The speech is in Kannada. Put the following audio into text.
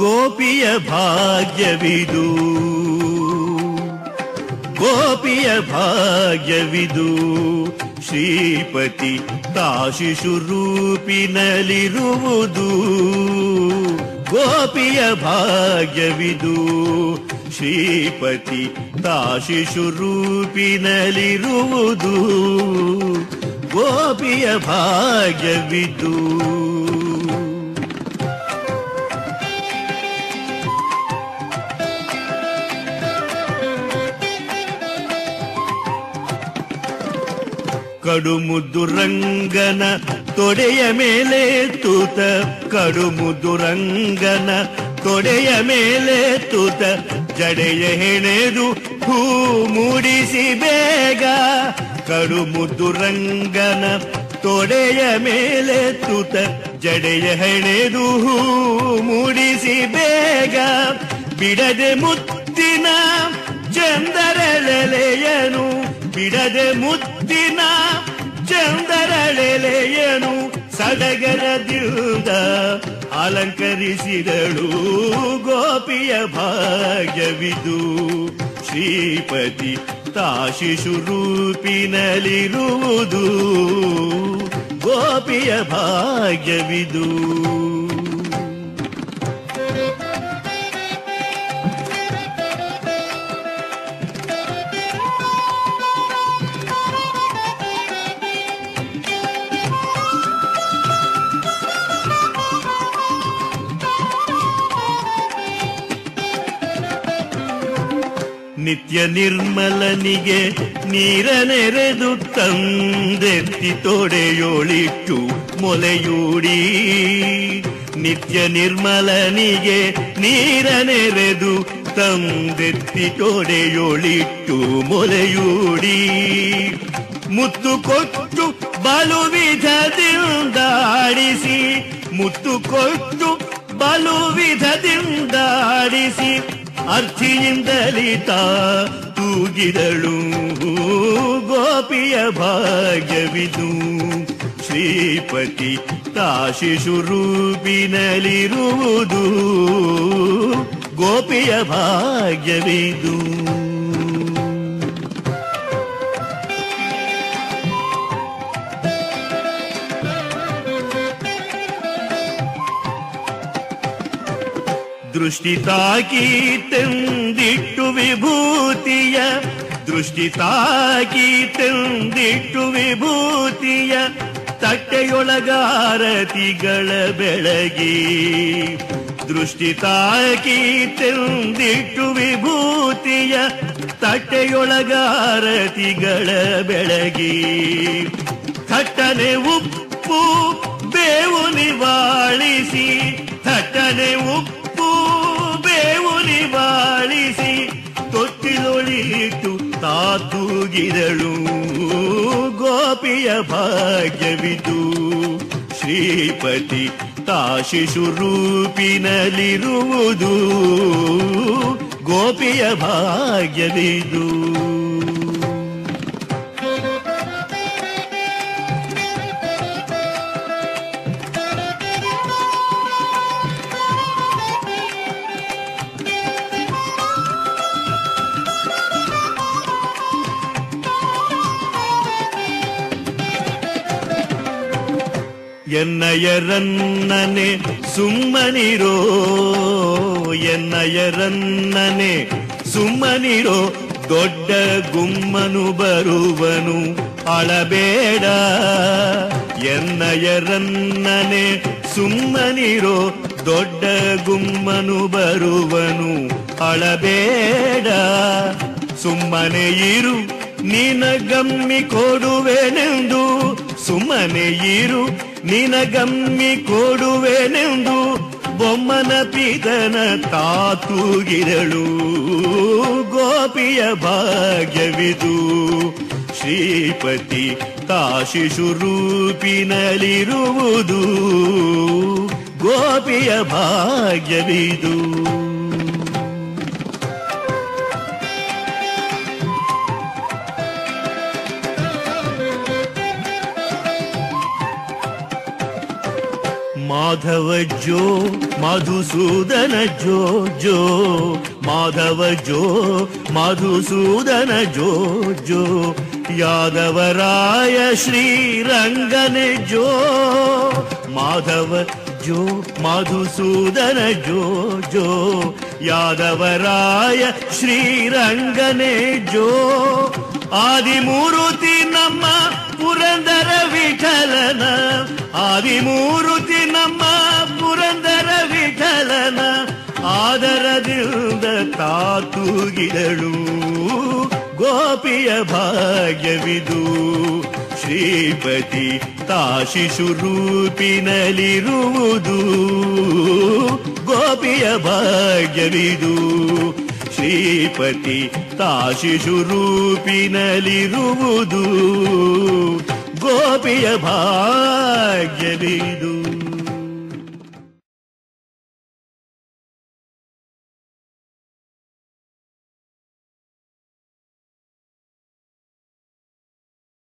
ಗೋಪಿಯ ಭಾಗ್ಯವಿದು ಗೋಪಿಯ ಭಾಗ್ಯವಿದು ಶ್ರೀಪತಿ ತಾಶಿಶು ರೂಪಿನಲ್ಲಿರುವುದು ಗೋಪಿಯ ಭಾಗ್ಯವಿದು ಶ್ರೀಪತಿ ತಾಶಿಶು ರೂಪಿನಲ್ಲಿರುವುದು ಗೋಪಿಯ ಭಾಗ್ಯವಿದು ಕಡುಮುದ್ದು ರಂಗನ ತೊಡೆಯ ಮೇಲೆ ತೂತ ಕಡುಮುದ್ದು ರಂಗನ ತೊಡೆಯ ಮೇಲೆ ತೂತ ಜಡೆಯ ಹೆಣೆದು ಹೂ ಮೂಡಿಸಿ ಬೇಗ ಕಡುಮುದ್ದು ರಂಗನ ತೊಡೆಯ ಮೇಲೆ ತೂತ ಜಡೆಯ ಹೆಣೆದು ಹೂ ಮೂಡಿಸಿ ಬೇಗ ಬಿಡದೆ ಮುತ್ತಿನ ಚಂದರಳೆಲೆಯನು ಬಿಡದೆ ಮುತ್ತಿನ ಚಂದರಳೆಲೆಯನು ಸಡಗರದಿಂದ ಅಲಂಕರಿಸಿದಳು ಗೋಪಿಯ ಭಾಗ್ಯವಿದು ಶ್ರೀಪತಿ ತಾಶಿಶು ರೂಪಿನಲ್ಲಿರುವುದು ಗೋಪಿಯ ಭಾಗ್ಯವಿದು ನಿತ್ಯ ನಿರ್ಮಲನಿಗೆ ನೀರ ನೆರೆದು ತಂದೆತ್ತಿ ತೊಡೆಯೋಳಿಟ್ಟು ಮೊಲೆಯೂಡಿ ನಿತ್ಯ ನಿರ್ಮಲನಿಗೆ ನೀರ ನೆರೆದು ತಂದೆತ್ತಿ ತೊಡೆಯೋಳಿಟ್ಟು ಮೊಲೆಯೂಡಿ ಮುತ್ತು ಕೊಟ್ಟು ಬಲು ವಿಧದಿಂದಾಡಿಸಿ ಮುತ್ತು ಕೊಟ್ಟು ಬಲು ವಿಧದಿಂದಾಡಿಸಿ ಅರ್ಥಿಯಿಂದಲಿ ತಾ ತೂಗಿದಳು ಗೋಪಿಯ ಭಾಗ್ಯವಿದು ಶ್ರೀಪತಿ ತಾಶಿಶು ರೂಪಿನಲ್ಲಿರುವುದು ಗೋಪಿಯ ಭಾಗ್ಯವಿದು ದೃಷ್ಟಿ ತಾಕಿ ತಂದಿಟ್ಟು ವಿಭೂತಿಯ ದೃಷ್ಟಿ ತಾಕಿ ತಂದಿಟ್ಟು ವಿಭೂತಿಯ ತಟ್ಟೆಯೊಳಗಾರತಿಗಳ ಬೆಳಗಿ ದೃಷ್ಟಿ ತಾಕಿ ತಂದಿಟ್ಟು ವಿಭೂತಿಯ ತಟ್ಟೆಯೊಳಗಾರತಿಗಳ ಬೆಳಗಿ ಥಟ್ಟನೆ ಉಪ್ಪು ಬೇವು ನಿವಾಳಿಸಿ ಥಟ್ಟನೆ ಉಪ್ಪು ಬೇವು ನಿವಾಳಿಸಿ ತೊಟ್ಟಿಲೊಳಿಟ್ಟು ತಾತೂಗಿದಳು ಗೋಪಿಯ ಭಾಗ್ಯವಿದು ಶ್ರೀಪತಿ ತಾಶಿಶು ರೂಪಿನಲ್ಲಿರುವುದು ಗೋಪಿಯ ಭಾಗ್ಯವಿದು ಎನ್ನಯರನ್ನನೆ ಸುಮ್ಮನಿರೋ ಎನ್ನಯರನ್ನನೆ ಸುಮ್ಮನಿರೋ ದೊಡ್ಡ ಗುಮ್ಮನು ಬರುವನು ಅಳಬೇಡ ಎನ್ನಯರನ್ನನೆ ಸುಮ್ಮನಿರೋ ದೊಡ್ಡ ಗುಮ್ಮನು ಬರುವನು ಅಳಬೇಡ ಸುಮ್ಮನೆ ಇರು ನಿನಗಮ್ಮಿ ಕೊಡುವೆನೆಂದು ಸುಮ್ಮನೆ ಇರು ನಿನಗಮ್ಮಿ ಕೊಡುವೆನೆಂದು ಬೊಮ್ಮನ ಪಿತನ ತಾತೂಗಿರಳು ಗೋಪಿಯ ಭಾಗ್ಯವಿದು ಶ್ರೀಪತಿ ತಾಶಿಶು ರೂಪಿನಲ್ಲಿರುವುದು ಗೋಪಿಯ ಭಾಗ್ಯವಿದು ಮಾಧವ ಜೋ ಮಧುಸೂದನ ಜೋ ಜೋ ಮಾಧವ ಜೋ ಮಧುಸೂದನ ಜೋ ಜೋ ಯಾದವರಾಯ ಶ್ರೀರಂಗನೆ ಜೋ ಮಾಧವ ಜೋ ಮಧುಸೂದನ ಜೋ ಜೋ ಯಾದವರಾಯ ಶ್ರೀರಂಗನೆ ಜೋ ಆದಿಮೂರುತಿ ನಮ್ಮ ಪುರಂದರ ವಿಠಲನ ಆದಿಮೂರುತಿ ನಮ್ಮ ಪುರಂದರ ವಿಠಲನ ಆದರದಿಂದ ತಾತೂಗಿದಳು ಗೋಪಿಯ ಭಾಗ್ಯವಿದು ಶ್ರೀಪತಿ ತಾಶಿಶು ರೂಪಿನಲ್ಲಿರುವುದು ಗೋಪಿಯ ಭಾಗ್ಯವಿದು ಶ್ರೀಪತಿ ತಾಶಿಶು ರೂಪಿನಲ್ಲಿರುವುದು ಗೋಪಿಯ ಭಾಗ್ಯವಿದು